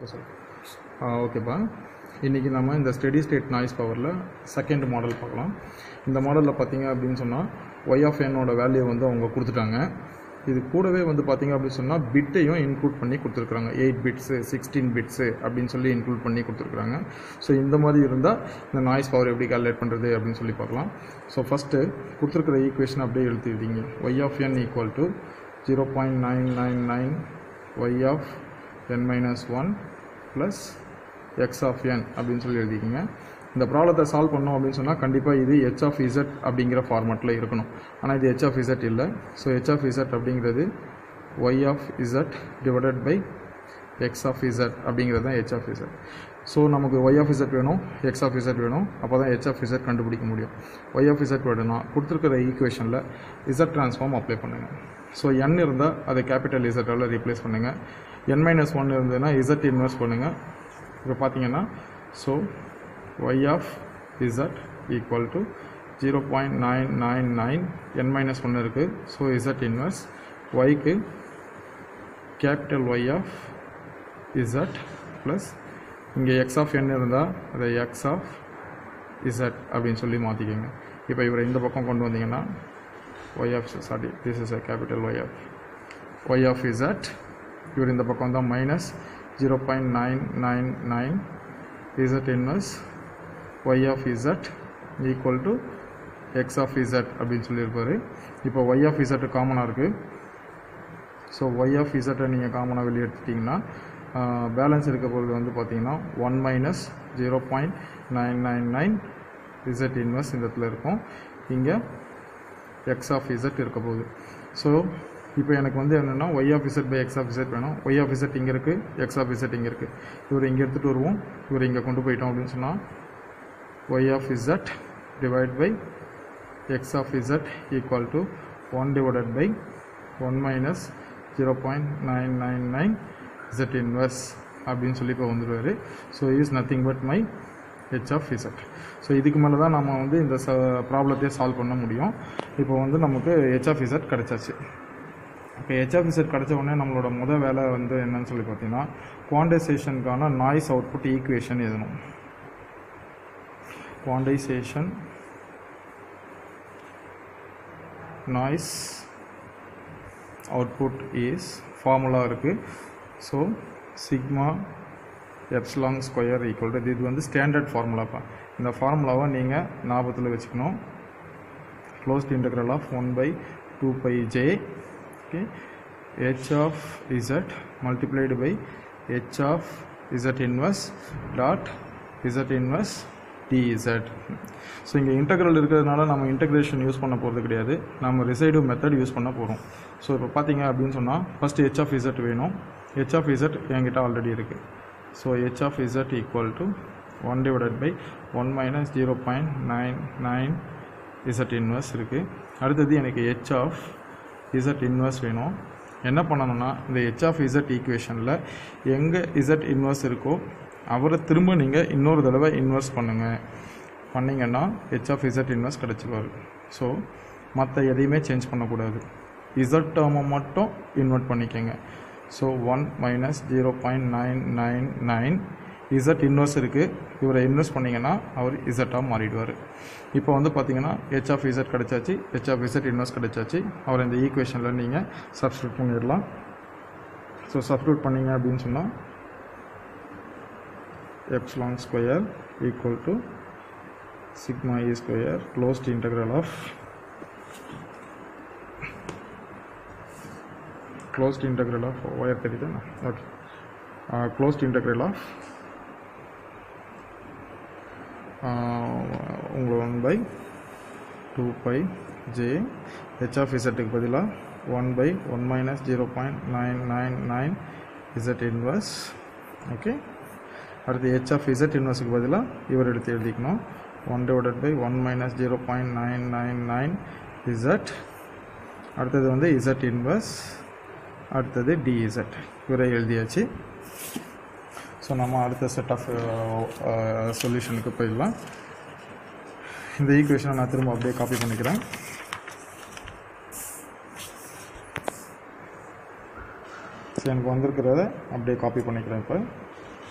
ஓகேப்பா இன்றைக்கி நம்ம இந்த ஸ்டெடி ஸ்டேட் நாய்ஸ் பவரில் செகண்ட் மாடல் பார்க்கலாம் இந்த மாடலில் பார்த்தீங்க அப்படின்னு சொன்னால் ஒய் ஆஃப் என்னோட வேல்யூ வந்து அவங்க கொடுத்துட்டாங்க இது கூடவே வந்து பார்த்தீங்க அப்படின்னு சொன்னால் பிட்டையும் இன்க்ளூட் பண்ணி கொடுத்துருக்குறாங்க எயிட் பிட்ஸு சிக்ஸ்டீன் பிட்ஸு அப்படின்னு சொல்லி இன்க்ளூட் பண்ணி கொடுத்துருக்குறாங்க ஸோ இந்த மாதிரி இருந்தால் இந்த நாய்ஸ் பவர் எப்படி கால்குலேட் பண்ணுறது அப்படின்னு சொல்லி பார்க்கலாம் ஸோ ஃபஸ்ட்டு கொடுத்துருக்குற ஈக்குவேஷன் அப்படியே எழுதிடுவீங்க y of n equal to zero point nine nine nine y of n minus one plus x of n அப்படின்னு சொல்லி எழுதிக்கிங்க இந்த ப்ராப்ளத்தை சால்வ் பண்ணோம் அப்படின்னு சொன்னால் கண்டிப்பாக இது ஹெச் ஆஃப் இசட் அப்படிங்கிற ஃபார்மேட்டில் இருக்கணும் ஆனால் இது ஹெச் ஆஃப் இசட் இல்லை ஸோ ஹெச் ஆஃப் இசட் அப்படிங்கிறது y of z divided by x of z அப்படிங்கிறது தான் ஹெச் ஆஃப் இசட் ஸோ நமக்கு ஒய் ஆஃப் இசட் வேணும் எக்ஸ் ஆஃப் இசட் வேணும் அப்போ தான் ஹெச் ஆஃப் இசட் கண்டுபிடிக்க முடியும் ஒய் ஆஃப் இசட் வேணும்னா கொடுத்துருக்கிற ஈக்குவேஷனில் இசட் ட்ரான்ஸ்ஃபார்ம் அப்ளை பண்ணுங்கள் ஸோ என் இருந்தால் அதை கேபிட்டல் இசட்டால் ரீப்ளேஸ் பண்ணுங்கள் என் மைனஸ் ஒன் இருந்ததுன்னா இசட் இன்வெஸ்ட் பண்ணுங்கள் இப்போ பார்த்தீங்கன்னா so y of z equal to zero point nine nine nine n minus ஒன்று இருக்குது ஸோ இசட் இன்வெர்ஸ் ஒய்க்கு capital y of z plus இங்கே எக்ஸ் ஆஃப் என் இருந்தால் அதை எக்ஸ் ஆஃப் இசட் அப்படின்னு சொல்லி மாற்றிக்கோங்க இப்போ இவரை இந்த பக்கம் கொண்டு வந்தீங்கன்னா y of sorry this is a capital y of y of z இவர் இந்த பக்கம் தான் minus zero point nine nine nine z inverse y of z equal to x of z அப்படின்னு சொல்லியிருப்பார் இப்போ ஒய் ஆஃப் இசட் காமனாக இருக்குது so y of இசட்டை நீங்கள் காமனாக வெளியே எடுத்துட்டிங்கன்னா பேலன்ஸ் இருக்க பொழுது வந்து பார்த்தீங்கன்னா one minus zero point nine nine nine z inverse இந்த இடத்துல இருக்கும் இங்கே எக்ஸ் ஆஃப் இசட் இருக்க போகுது ஸோ இப்போ எனக்கு வந்து என்னென்னா y of z by x of z வேணும் ஒய் ஆஃப் இசட் இங்கே இருக்குது எக்ஸ் ஆஃப் இசட் இங்கே இருக்குது இவர் இங்கே எடுத்துகிட்டு வருவோம் இவர் இங்கே கொண்டு போயிட்டோம் அப்படின்னு சொன்னால் y of z divide by x of z equal to one divided by one minus zero point nine nine nine z inverse அப்படின்னு சொல்லி இப்போ வந்துடுவார் so is nothing but my h of z so இதுக்கு மேலே தான் நம்ம வந்து இந்த ச ப்ராப்ளத்தையே சால்வ் பண்ண முடியும் இப்போ வந்து நமக்கு ஹெச் ஆஃப் இசட் கிடச்சாச்சு இப்போ ஹெச் ஆஃப் இசட் கிடச்ச உடனே நம்மளோட முதல் வேலை வந்து என்னன்னு சொல்லி பார்த்தீங்கன்னா குவான்டைசேஷனுக்கான நாய்ஸ் அவுட்புட் ஈக்குவேஷன் எழுதணும் quantization noise output is formula இருக்குது so sigma epsilon square equal to இது வந்து ஸ்டாண்டர்ட் ஃபார்முலாப்பா இந்த ஃபார்முலாவை நீங்கள் ஞாபகத்தில் வச்சுக்கணும் closed integral of one by two pi j okay h of z multiplied by h of z inverse dot z inverse dz so இங்கே இன்டெக்ரல் இருக்கிறதுனால நம்ம இன்டெக்ரேஷன் யூஸ் பண்ண போகிறது கிடையாது நம்ம ரிசைடிவ் மெத்தட் யூஸ் பண்ண போகிறோம் ஸோ இப்போ பார்த்தீங்க அப்படின்னு சொன்னால் ஃபஸ்ட்டு ஹெச் ஆஃப் இசட் வேணும் ஹெச் ஆஃப் இசட் என்கிட்ட ஆல்ரெடி இருக்குது so h of z equal to one divided by one minus zero point nine nine z inverse இருக்குது அடுத்தது எனக்கு ஹெச் ஆஃப் இசட் இன்வெர்ஸ் வேணும் என்ன பண்ணணும்னா இந்த ஹெச் ஆஃப் இசட் ஈக்குவேஷனில் எங்கே இசட் இன்வெர்ஸ் இருக்கோ அவரை திரும்ப நீங்கள் இன்னொரு தடவை இன்வெர்ஸ் பண்ணுங்கள் பண்ணிங்கன்னா ஹெச் ஆஃப் இசட் இன்வெர்ஸ் கிடச்சிருவார் ஸோ மற்ற எதையுமே சேஞ்ச் பண்ணக்கூடாது இசட் டேர்மை மட்டும் இன்வெர்ட் பண்ணிக்கோங்க so one minus zero point nine nine nine z inverse இருக்குது இவரை இன்வெஸ்ட் பண்ணிங்கன்னா அவர் இசட்டாக மாறிடுவார் இப்போ வந்து பார்த்தீங்கன்னா ஹெச் ஆஃப் இசட் கிடச்சாச்சு ஹெச் ஆஃப் இசட் இன்வெர்ஸ் கிடச்சாச்சு அவர் இந்த ஈக்குவேஷனில் நீங்கள் சப்ஸ்டியூட் பண்ணிடலாம் ஸோ சப்ஸ்டியூட் பண்ணிங்க அப்படின்னு சொன்னால் epsilon square equal to sigma e square closed integral of closed integral of wire தெரியுதா ஓகே closed integral of உங்கள் one by two pi j h of இசட்டுக்கு பதிலாக one by one minus zero point nine nine nine z inverse okay அடுத்து h of z இன்வெர்ஸுக்கு பதிலாக இவர் எடுத்து எழுதிக்கணும் one divided by one minus zero point nine nine nine z அடுத்தது வந்து இசட் இன்வெர்ஸ் அடுத்தது டிஇசட் இவரை எழுதியாச்சு ஸோ நம்ம அடுத்த செட் ஆஃப் சொல்யூஷனுக்கு போயிடலாம் இந்த ஈக்குவேஷனை நான் திரும்ப அப்படியே காப்பி பண்ணிக்கிறேன் ஸோ எனக்கு வந்திருக்கிறத அப்படியே காப்பி பண்ணிக்கிறேன் இப்போ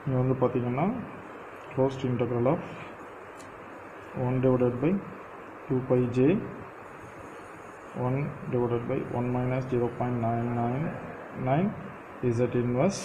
இது வந்து பார்த்தீங்கன்னா closed integral of one divided by two pi j one divided by one minus zero point nine nine nine z inverse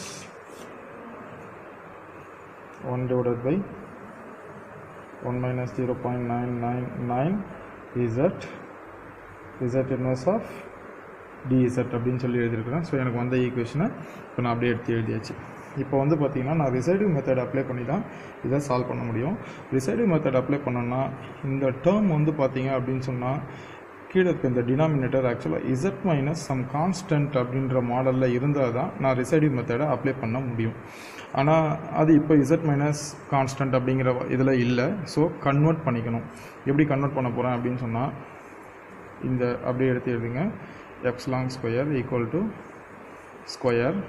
one divided by one minus zero point nine nine nine z z inverse of dz அப்படின்னு சொல்லி எழுதியிருக்கிறேன் so எனக்கு வந்த ஈக்குவேஷனை இப்போ நான் அப்படியே எடுத்து எழுதியாச்சு இப்போ வந்து பார்த்தீங்கன்னா நான் ரிசைடிவ் மெத்தட் அப்ளை பண்ணி தான் இதை சால்வ் பண்ண முடியும் ரிசைடிவ் மெத்தட் அப்ளை பண்ணோன்னா இந்த டேர்ம் வந்து பார்த்தீங்க அப்படின்னு சொன்னால் கீழே இருக்க இந்த டினாமினேட்டர் ஆக்சுவலாக இசட் மைனஸ் சம் கான்ஸ்டன்ட் அப்படின்ற மாடலில் இருந்தால் தான் நான் ரிசைடிவ் மெத்தடை அப்ளை பண்ண முடியும் ஆனால் அது இப்போ இசட் மைனஸ் கான்ஸ்டன்ட் அப்படிங்கிற இதில் இல்லை ஸோ கன்வெர்ட் பண்ணிக்கணும் எப்படி கன்வெர்ட் பண்ண போகிறேன் அப்படின்னு சொன்னால் இந்த அப்படியே எடுத்து எழுதுங்க epsilon square equal to square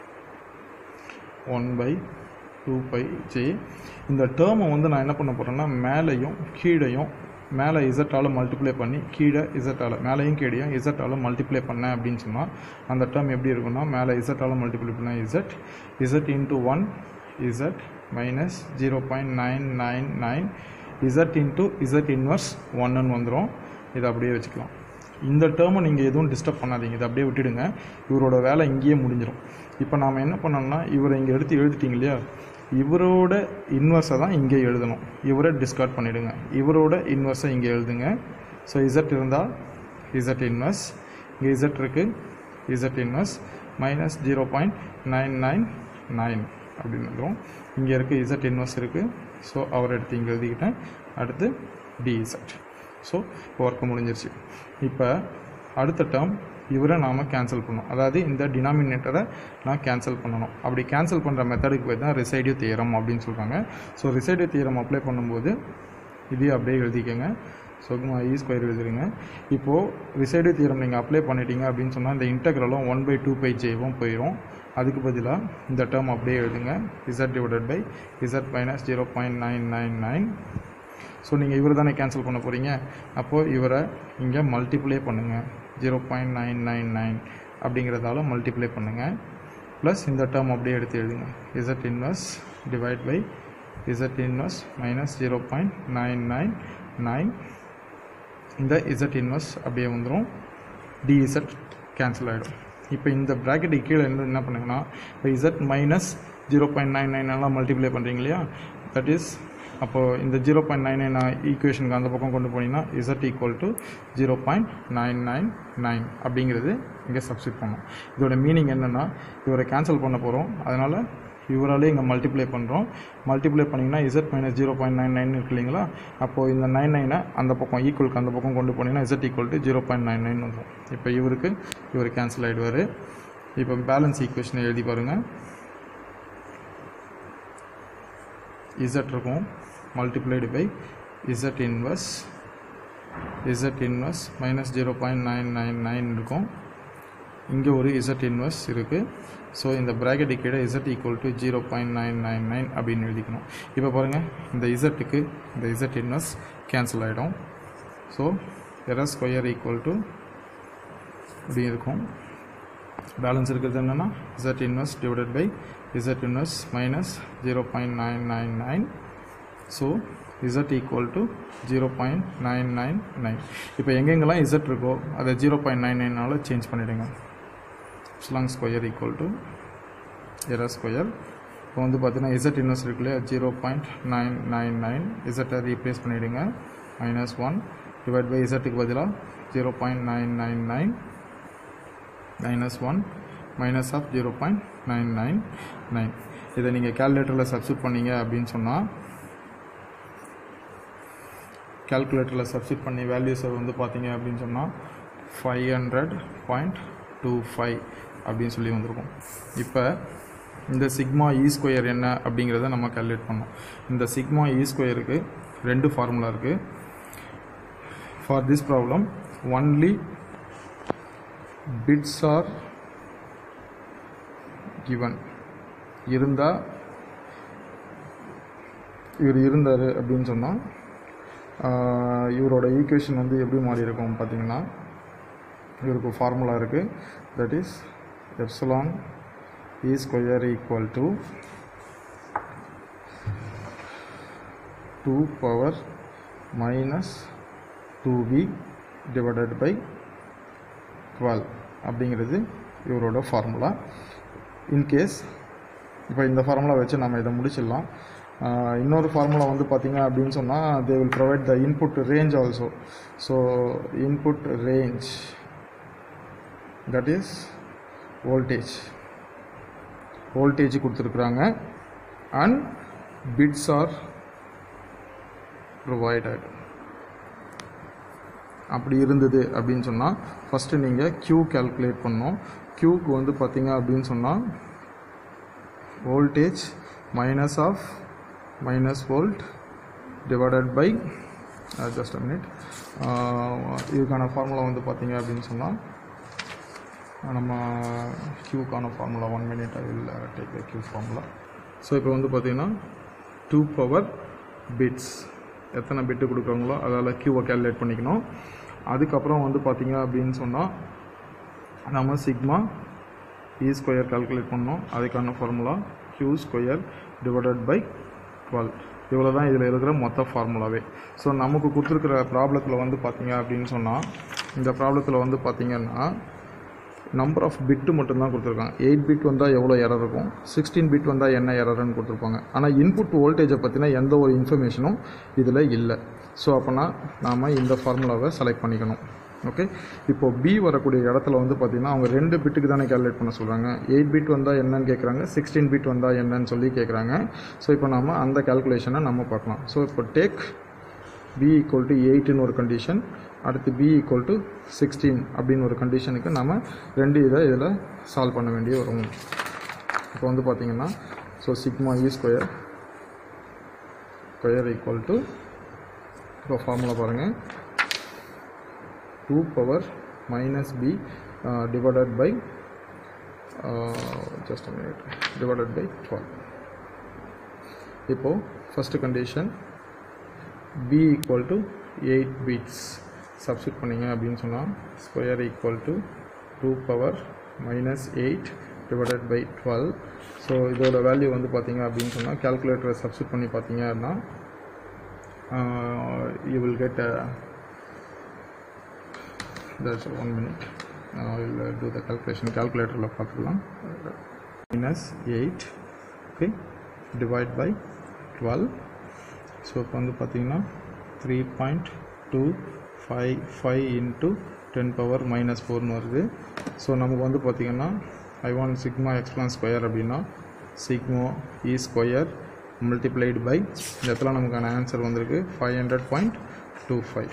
one by two pi j இந்த டேர்மை வந்து நான் என்ன பண்ண போகிறேன்னா மேலேயும் கீழையும் மேலே இசட்டால் மல்டிப்ளை பண்ணி கீழே இசட்டால் மேலேயும் கீழையும் இசட்டால் மல்டிப்ளை பண்ணேன் அப்படின்னு சொன்னால் அந்த டேர்ம் எப்படி இருக்குன்னா மேலே இசட்டால் மல்டிப்ளை பண்ணால் z z into one z minus zero point nine nine nine z into z inverse ஒன்னுன்னு வந்துடும் இதை அப்படியே வச்சுக்கலாம் இந்த டேர்மை நீங்கள் எதுவும் டிஸ்டர்ப் பண்ணாதீங்க இதை அப்படியே விட்டுடுங்க இவரோட வேலை இங்கேயே முடிஞ்சிடும் இப்போ நாம் என்ன பண்ணோம்னா இவரை இங்கே எடுத்து எழுதிட்டீங்க இல்லையா இவரோட இன்வர்ஸை தான் இங்கே எழுதணும் இவரை டிஸ்கார்ட் பண்ணிவிடுங்க இவரோட இன்வர்ஸை இங்கே எழுதுங்க ஸோ இசட் இருந்தால் இசட் இன்வர்ஸ் இங்கே இசட் இருக்குது z inverse minus zero point nine nine nine அப்படின்னு வந்துடும் இங்கே இருக்குது இசட் இன்வர்ஸ் இருக்குது ஸோ அவர் எடுத்து இங்கே எழுதிக்கிட்டேன் அடுத்து டிஇசட் ஸோ இப்போ ஒர்க்கு முடிஞ்சிருச்சு இப்போ அடுத்த டேர்ம் இவரை நாம் கேன்சல் பண்ணணும் அதாவது இந்த டினாமினேட்டரை நான் கேன்சல் பண்ணணும் அப்படி கேன்சல் பண்ணுற மெத்தடுக்கு போய் தான் ரிசைடிவ் தியரம் அப்படின்னு சொல்கிறாங்க ஸோ ரிசைடிவ் தியரம் அப்ளை பண்ணும்போது இதையும் அப்படியே எழுதிக்கோங்க ஸோ இ ஸ்கொயர் எழுதுறீங்க இப்போது ரிசைடிவ் தியரம் நீங்கள் அப்ளை பண்ணிட்டீங்க அப்படின்னு சொன்னால் இந்த இன்டெக்ரலும் ஒன் பை டூ பை ஜேவும் போயிடும் அதுக்கு பதிலாக இந்த டேர்ம் அப்படியே எழுதுங்க z divided by z minus zero point nine nine nine so நீங்கள் இவர் தானே கேன்சல் பண்ண போகிறீங்க அப்போது இவரை இங்கே மல்டிப்ளை பண்ணுங்கள் zero point nine nine nine அப்படிங்கிறதால மல்டிப்ளை பண்ணுங்கள் ப்ளஸ் இந்த டேர்ம் அப்படியே எடுத்து எழுதுங்க z inverse divide by z inverse minus zero point nine nine nine இந்த இசட் இன்வர்ஸ் அப்படியே வந்துடும் டிஇசட் கேன்சல் ஆகிடும் இப்போ இந்த ப்ராக்கெட்டுக்கு கீழே இருந்து என்ன பண்ணுங்கன்னா இப்போ z minus zero point nine nine எல்லாம் மல்டிப்ளை பண்ணுறீங்க இல்லையா தட் இஸ் அப்போது இந்த ஜீரோ பாயிண்ட் நைன் நைன் ஈக்குவேஷனுக்கு அந்த பக்கம் கொண்டு போனீங்கன்னா z equal to zero point nine nine nine அப்படிங்கிறது இங்கே சப்ஸ்டிட் பண்ணோம் இதோட மீனிங் என்னென்னா இவரை கேன்சல் பண்ண போகிறோம் அதனால் இவராலே இங்கே மல்டிப்ளை பண்ணுறோம் மல்டிப்ளை பண்ணிங்கன்னா z minus zero point nine nine இருக்கு இல்லைங்களா அப்போது இந்த நைன் நைனை அந்த பக்கம் ஈக்குவலுக்கு அந்த பக்கம் கொண்டு போனீங்கன்னா z equal to zero point nine nine வந்துடும் இப்போ இவருக்கு இவர் கேன்சல் ஆகிடுவார் இப்போ பேலன்ஸ் ஈக்குவேஷனை எழுதி பாருங்கள் இசட் இருக்கும் multiplied by z inverse z inverse minus zero point nine nine nine இருக்கும் இங்கே ஒரு z inverse இருக்குது ஸோ இந்த ப்ராக்கெட் கீழே z equal to zero point nine nine nine அப்படின்னு எழுதிக்கணும் இப்போ பாருங்கள் இந்த இசட்டுக்கு இந்த z inverse கேன்சல் ஆகிடும் so error square equal to இப்படி இருக்கும் பேலன்ஸ் இருக்கிறது என்னென்னா z inverse divided by z inverse minus zero point nine nine nine so z equal to zero point nine nine nine இப்போ எங்கெங்கெல்லாம் இசட் இருக்கோ அதை zero point nine நைனால் change பண்ணிவிடுங்க epsilon square equal to error square இப்போ வந்து பார்த்தீங்கன்னா z இன்வெஸ்ட் இருக்கு இல்லையா zero point nine nine nine இசட்டை ரீப்ளேஸ் பண்ணிவிடுங்க மைனஸ் ஒன் டிவைட் பை இசட்டுக்கு பதிலாக zero point nine nine nine minus one minus of zero point nine nine nine இதை நீங்கள் கேல்குலேட்டரில் சப்ஸ்டியூட் பண்ணீங்க அப்படின்னு சொன்னால் கேல்குலேட்டரில் சப்ஸ்டியூட் பண்ணி வேல்யூஸை வந்து பார்த்தீங்க அப்படின்னு சொன்னால் five hundred point two five அப்படின்னு சொல்லி வந்திருக்கும் இப்போ இந்த சிக்மா இ ஸ்கொயர் என்ன அப்படிங்கிறத நம்ம கேல்குலேட் பண்ணோம் இந்த சிக்மா இ ஸ்கொயருக்கு ரெண்டு ஃபார்முலா இருக்குது for this problem only bits are given இருந்தால் இவர் இருந்தார் அப்படின்னு சொன்னால் இவரோட ஈக்குவேஷன் வந்து எப்படி மாறி இருக்கும் பார்த்தீங்கன்னா இவருக்கு ஃபார்முலா இருக்குது that is epsilon e square equal to two power minus two v divided by twelve அப்படிங்கிறது இவரோட ஃபார்முலா இன்கேஸ் இப்போ இந்த ஃபார்முலா வச்சு நம்ம இதை முடிச்சிடலாம் ஆஹ் இன்னொரு ஃபார்முலா வந்து பார்த்தீங்க அப்படின்னு சொன்னால் they will provide the input range also so input range that is voltage voltage கொடுத்துருக்குறாங்க அண்ட் பிட்ஸ் ஆர் ப்ரொவைடட் அப்படி இருந்தது அப்படின்னு சொன்னால் ஃபஸ்ட்டு நீங்கள் க்யூ கால்குலேட் பண்ணணும் க்யூக்கு வந்து பார்த்தீங்க அப்படின்னு சொன்னால் voltage minus of minus volt divided by just a minute இதுக்கான ஃபார்முலா வந்து பார்த்தீங்க அப்படின்னு சொன்னால் நம்ம க்யூக்கான formula one minute I will take the q formula so இப்போ வந்து பார்த்தீங்கன்னா டூ பவர் பிட்ஸ் எத்தனை பிட்டு கொடுக்குறாங்களோ அதால் க்யூவை கேல்குலேட் பண்ணிக்கணும் அதுக்கப்புறம் வந்து பார்த்தீங்க அப்படின்னு சொன்னால் நம்ம சிக்மா இ ஸ்கொயர் கால்குலேட் பண்ணோம் அதுக்கான formula q square divided by twelve இவ்வளோ தான் இதில் இருக்கிற மொத்த ஃபார்முலாவே ஸோ நமக்கு கொடுத்துருக்குற ப்ராப்ளத்தில் வந்து பார்த்தீங்க அப்படின்னு சொன்னால் இந்த ப்ராப்ளத்தில் வந்து பார்த்தீங்கன்னா நம்பர் ஆஃப் பிட்டு மட்டும்தான் கொடுத்துருக்காங்க எயிட் பிட் வந்தால் எவ்வளோ எரர் இருக்கும் சிக்ஸ்டீன் பிட் வந்தால் என்ன எரர்னு கொடுத்துருப்பாங்க ஆனால் இன்புட் வோல்டேஜை பற்றின எந்த ஒரு இன்ஃபர்மேஷனும் இதில் இல்லை ஸோ அப்போனா நாம் இந்த ஃபார்முலாவை செலக்ட் பண்ணிக்கணும் ஓகே இப்போது பி வரக்கூடிய இடத்துல வந்து பார்த்திங்கன்னா அவங்க ரெண்டு பிட்டுக்கு தானே கேல்குலேட் பண்ண சொல்கிறாங்க எயிட் பிட் வந்தால் என்னன்னு கேட்குறாங்க சிக்ஸ்டீன் பிட் வந்தால் என்னன்னு சொல்லி கேட்குறாங்க ஸோ இப்போ நம்ம அந்த கேல்குலேஷனை நம்ம பார்க்கலாம் ஸோ இப்போ டேக் பி ஈக்குவல் டு எயிட்டுன்னு ஒரு கண்டிஷன் அடுத்து பி ஈக்குவல் டு சிக்ஸ்டீன் அப்படின்னு ஒரு கண்டிஷனுக்கு நம்ம ரெண்டு இதை இதில் சால்வ் பண்ண வேண்டிய வரும் இப்போ வந்து பார்த்தீங்கன்னா so sigma e square square equal to இப்போ ஃபார்முலா பாருங்கள் two power minus b divided by just minute divided by twelve இப்போது first condition b equal to 8 bits substitute பண்ணீங்க அப்படின்னு சொன்னால் square equal to two power minus eight divided by twelve so இதோட value வந்து பார்த்தீங்க அப்படின்னு சொன்னால் கேல்குலேட்டரை சப்ஸ்டிட் பண்ணி பார்த்தீங்க அப்படின்னா you will get that's one minute will do the calculation கேல்குலேட்டரில் பார்த்துக்கலாம் minus eight okay divide by twelve so இப்போ வந்து பார்த்தீங்கன்னா three point two five five into ten power minus ஃபோர்னு வருது ஸோ நமக்கு வந்து பார்த்திங்கன்னா I want sigma epsilon square அப்படின்னா sigma e square multiplied by இந்த இடத்துல நமக்கான ஆன்சர் வந்திருக்கு five hundred point two five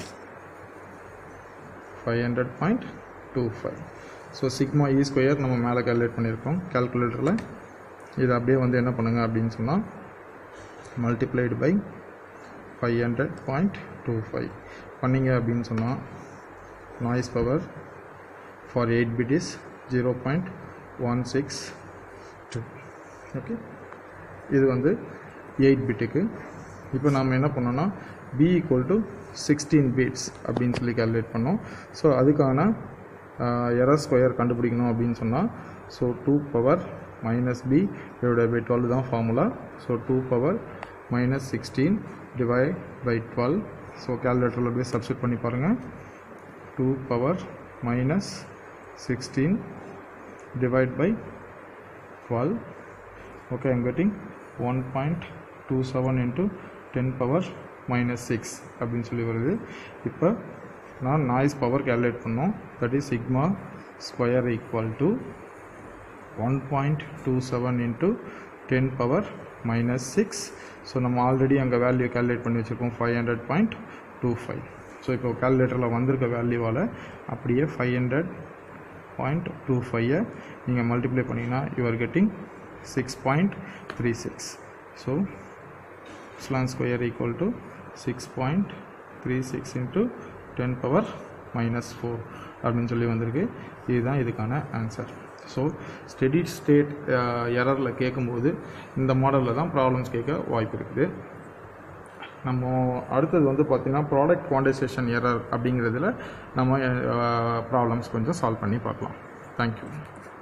five hundred point two five so sigma e square நம்ம மேலே கால்குலேட் பண்ணியிருக்கோம் கால்குலேட்டரில் இது அப்படியே வந்து என்ன பண்ணுங்கள் அப்படின்னு சொன்னால் multiplied by five hundred point two five பண்ணிங்க அப்படின்னு சொன்னால் noise power for eight bit is zero point one six two okay இது வந்து எயிட் பிட்டுக்கு இப்போ நாம் என்ன பண்ணோன்னா b equal to sixteen bits அப்படின்னு சொல்லி கால்குலேட் பண்ணோம் ஸோ அதுக்கான எரர் ஸ்கொயர் கண்டுபிடிக்கணும் அப்படின்னு சொன்னால் so two power minus b divide by twelve தான் formula so two power minus sixteen divide by twelve so கேல்குலேட்டரில் போய் சப்ஸ்டிட் பண்ணி பாருங்கள் two power minus sixteen divide by twelve okay i'm getting 1.27 into 10 power minus 6 அப்படின்னு சொல்லி வருது இப்போ நான் நாய்ஸ் பவர் கேல்குலேட் பண்ணோம் that is sigma square equal to one point two seven into ten power minus six so நம்ம already அங்கே value calculate பண்ணி வச்சுருக்கோம் five hundred point two five so இப்போ கேல்குலேட்டரில் வந்திருக்க வேல்யூவால் அப்படியே ஃபைவ் ஹண்ட்ரட் பாயிண்ட் டூ ஃபைவை நீங்கள் மல்டிப்ளை பண்ணிங்கன்னா you are getting six point three six so ஸ்லான் square equal to six point three six into ten power minus four அப்படின்னு சொல்லி வந்திருக்கு இதுதான் இதுக்கான ஆன்சர் ஸோ ஸ்டெடி ஸ்டேட் எரரில் கேட்கும்போது இந்த மாடலில் தான் ப்ராப்ளம்ஸ் கேட்க வாய்ப்பு இருக்குது நம்ம அடுத்தது வந்து பார்த்திங்கன்னா ப்ராடக்ட் குவான்டைசேஷன் எரர் அப்படிங்கிறதுல நம்ம ப்ராப்ளம்ஸ் கொஞ்சம் சால்வ் பண்ணி பார்க்கலாம் தேங்க்யூ